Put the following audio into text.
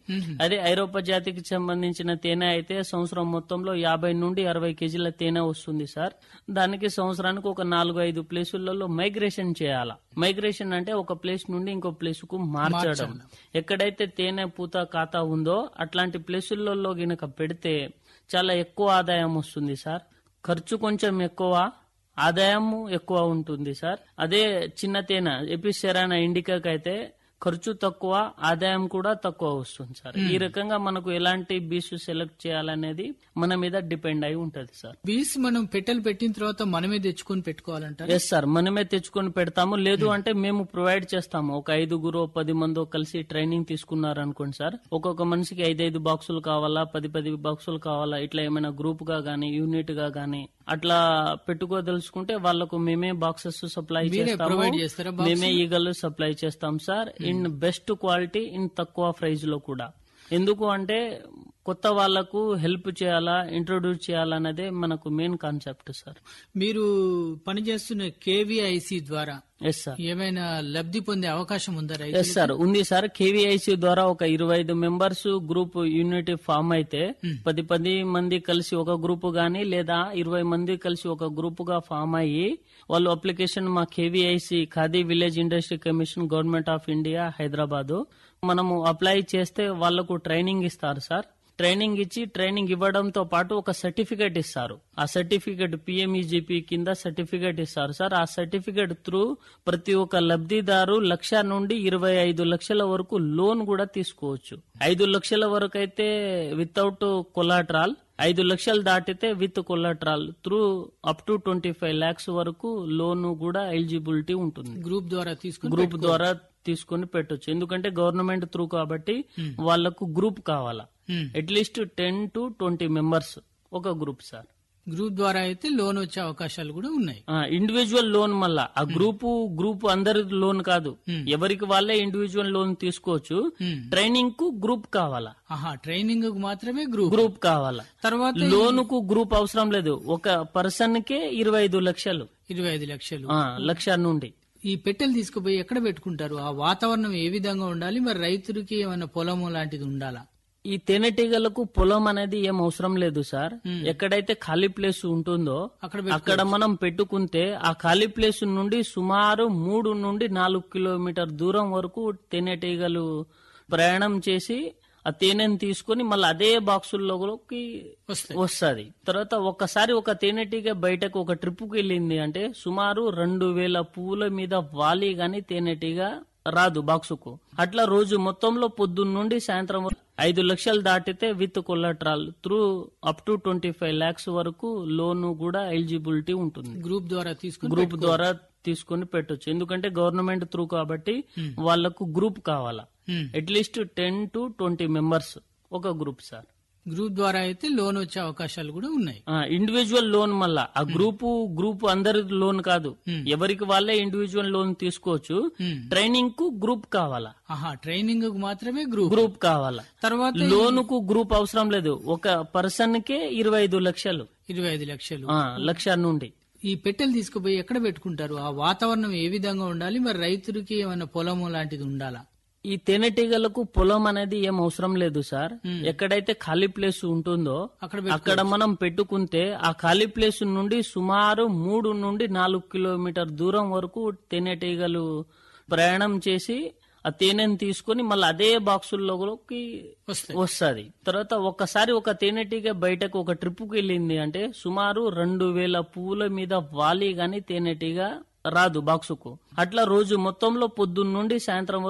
అదే ఐరోపా జాతికి సంబంధించిన తేనె అయితే సంవత్సరం మొత్తంలో యాభై నుండి అరవై కేజీల తేనె వస్తుంది సార్ దానికి సంవత్సరానికి ఒక నాలుగు ఐదు ప్లేసులలో మైగ్రేషన్ చేయాలా మైగ్రేషన్ అంటే ఒక ప్లేస్ నుండి ఇంకో ప్లేస్ కు మార్చడం ఎక్కడైతే తేనె పూత ఖాతా ఉందో అట్లాంటి ప్లేసులలో గినక పెడితే చాలా ఎక్కువ ఆదాయం వస్తుంది సార్ ఖర్చు కొంచెం ఎక్కువ ఆదాయం ఎక్కువ ఉంటుంది సార్ అదే చిన్న తేనె ఎపిసెరానా ఇండికాకి అయితే ఖర్చు తక్కువ ఆదాయం కూడా తక్కువ వస్తుంది సార్ ఈ రకంగా మనకు ఎలాంటి బీస్ సెలెక్ట్ చేయాలనేది మన మీద డిపెండ్ అయి ఉంటది సార్ బీస్ మనం పెట్టెలు పెట్టిన తర్వాత మనమే తెచ్చుకొని పెట్టుకోవాలంటారు ఎస్ సార్ మనమే తెచ్చుకొని పెడతాము లేదు అంటే మేము ప్రొవైడ్ చేస్తాము ఒక ఐదుగురు పది మంది కలిసి ట్రైనింగ్ తీసుకున్నారు అనుకోండి సార్ ఒక్కొక్క మనిషికి ఐదైదు బాక్సులు కావాలా పది పది బాక్సులు కావాలా ఇట్లా ఏమైనా గ్రూప్ గా గానీ యూనిట్ గా గానీ అట్లా పెట్టుకోదలుచుకుంటే వాళ్ళకు మేమే బాక్సెస్ సప్లై మీరే చేస్తాము provide చేస్తారా box? మేమే ఈగలు సప్లై చేస్తాం sir in best quality in తక్కువ ప్రైస్ లో కూడా ఎందుకు అంటే కొత్త వాళ్లకు హెల్ప్ చేయాలా ఇంట్రొడ్యూస్ చేయాలన్నదే మనకు మెయిన్ కాన్సెప్ట్ సార్ మీరు పనిచేస్తున్న కేవీఐసి ద్వారా ఎస్ సార్ ఏమైనా లబ్ధి పొందే అవకాశం ఉందా రైతు ఎస్ సార్ ఉంది సార్ కేవీఐసి ద్వారా ఒక ఇరవై ఐదు మెంబర్స్ గ్రూప్ యూనిట్ ఫామ్ అయితే పది పది మంది కలిసి ఒక గ్రూప్ గాని లేదా ఇరవై మంది కలిసి ఒక గ్రూప్ గా ఫామ్ అయ్యి వాళ్ళు అప్లికేషన్ మా KVIC Khadi village industry commission government of India Hyderabad మనము అప్లై చేస్తే వాళ్లకు ట్రైనింగ్ ఇస్తారు సార్ ట్రైనింగ్ ఇచ్చి ట్రైనింగ్ ఇవ్వడంతో పాటు ఒక సర్టిఫికేట్ ఇస్తారు ఆ సర్టిఫికేట్ పిఎంఈజీపీ కింద సర్టిఫికేట్ ఇస్తారు సార్ ఆ సర్టిఫికేట్ త్రూ ప్రతి ఒక్క లబ్ధిదారు లక్ష నుండి ఇరవై ఐదు లక్షల వరకు లోన్ కూడా తీసుకోవచ్చు ఐదు లక్షల వరకు అయితే వితౌట్ కొలాట్రాల్ ఐదు లక్షలు దాటితే with collateral through up to twenty five lakhs వరకు లోన్ కూడా ఎలిజిబిలిటీ ఉంటుంది గ్రూప్ ద్వారా తీసుకుని గ్రూప్ ద్వారా తీసుకొని పెట్టొచ్చు ఎందుకంటే గవర్నమెంట్ త్రూ కాబట్టి వాళ్ళకు గ్రూప్ కావాలా Hmm. At least ten to twenty members ఒక గ్రూప్ సార్ గ్రూప్ ద్వారా అయితే లోన్ వచ్చే అవకాశాలు కూడా ఉన్నాయి ఇండివిజువల్ లోన్ మళ్ళా ఆ గ్రూప్ గ్రూప్ అందరి లోన్ కాదు ఎవరికి వాళ్ళే ఇండివిజువల్ లోన్ తీసుకోవచ్చు Hmm. ట్రైనింగ్ కు గ్రూప్ కావాలా ఆహా ట్రైనింగ్ కు మాత్రమే గ్రూప్ గ్రూప్ కావాలా తర్వాత లోన్ కు గ్రూప్ అవసరం లేదు ఒక పర్సన్ కే ఇరవై ఐదు లక్షలు ఇరవై ఐదు లక్షలు ఆ, లక్ష నుండి ఈ పెట్టెలు తీసుకుపోయి ఎక్కడ పెట్టుకుంటారు ఆ వాతావరణం ఏ విధంగా ఉండాలి మరి రైతులకి ఏమైనా పొలము లాంటిది ఉండాలా ఈ తేనెటీగలకు పొలం అనేది ఏం అవసరం లేదు సార్ ఎక్కడైతే ఖాళీ ప్లేస్ ఉంటుందో అక్కడ అక్కడ మనం పెట్టుకుంటే ఆ ఖాళీ ప్లేస్ నుండి సుమారు మూడు నుండి నాలుగు కిలోమీటర్ దూరం వరకు తేనెటీగలు ప్రయాణం చేసి ఆ తేనెను తీసుకొని మళ్ళీ అదే బాక్సుల్లోకి వస్తాయి వస్తుంది తర్వాత ఒక్కసారి ఒక తేనెటీగ బయటకు ఒక ట్రిప్ కి వెళ్ళింది అంటే సుమారు రెండు వేల పువ్వుల మీద వాలి గాని తేనెటీగ రాదు బాక్సుకు అట్లా రోజు మొత్తంలో పొద్దున్న నుండి సాయంత్రం వరకు ఐదు లక్షలు దాటితే with collateral through up to twenty five lakhs వరకు లోన్ కూడా ఎలిజిబిలిటీ ఉంటుంది గ్రూప్ ద్వారా తీసుకుని గ్రూప్ ద్వారా తీసుకొని పెట్టొచ్చు ఎందుకంటే గవర్నమెంట్ త్రూ కాబట్టి వాళ్ళకు గ్రూప్ కావాలా Hmm. At least ten to twenty members ఒక గ్రూప్ సార్ గ్రూప్ ద్వారా అయితే లోన్ వచ్చే అవకాశాలు కూడా ఉన్నాయి ఇండివిజువల్ లోన్ మళ్ళా ఆ గ్రూప్ గ్రూప్ అందరి లోన్ కాదు ఎవరికి వాళ్ళే ఇండివిజువల్ లోన్ తీసుకోవచ్చు Hmm. ట్రైనింగ్ కు గ్రూప్ కావాలా ఆహా ట్రైనింగ్ కు మాత్రమే గ్రూప్ గ్రూప్ కావాలా తర్వాత లోన్ కు గ్రూప్ అవసరం లేదు ఒక పర్సన్ కే ఇరవై ఐదు లక్షలు ఇరవై ఐదు లక్షలు ఆ, లక్ష నుండి ఈ పెట్టెలు తీసుకుపోయి ఎక్కడ పెట్టుకుంటారు ఆ వాతావరణం ఏ విధంగా ఉండాలి మరి రైతులకి ఏమైనా పొలము లాంటిది ఉండాలా ఈ తేనెటీగలకు పొలం అనేది ఏం అవసరం లేదు సార్ ఎక్కడైతే ఖాళీ ప్లేస్ ఉంటుందో అక్కడ అక్కడ మనం పెట్టుకుంటే ఆ ఖాళీ ప్లేస్ నుండి సుమారు మూడు నుండి నాలుగు కిలోమీటర్ దూరం వరకు తేనెటీగలు ప్రయాణం చేసి ఆ తేనెను తీసుకొని మళ్ళీ అదే బాక్సుల్లోకి వస్తాయి వస్తుంది తర్వాత ఒక్కసారి ఒక తేనెటీగ బయటకు ఒక ట్రిప్ కి వెళ్ళింది అంటే సుమారు రెండు వేల పువ్వుల మీద వాలి గాని తేనెటీగ రాదు బాక్సుకు అట్లా రోజు మొత్తంలో పొద్దున్న నుండి సాయంత్రం వరకు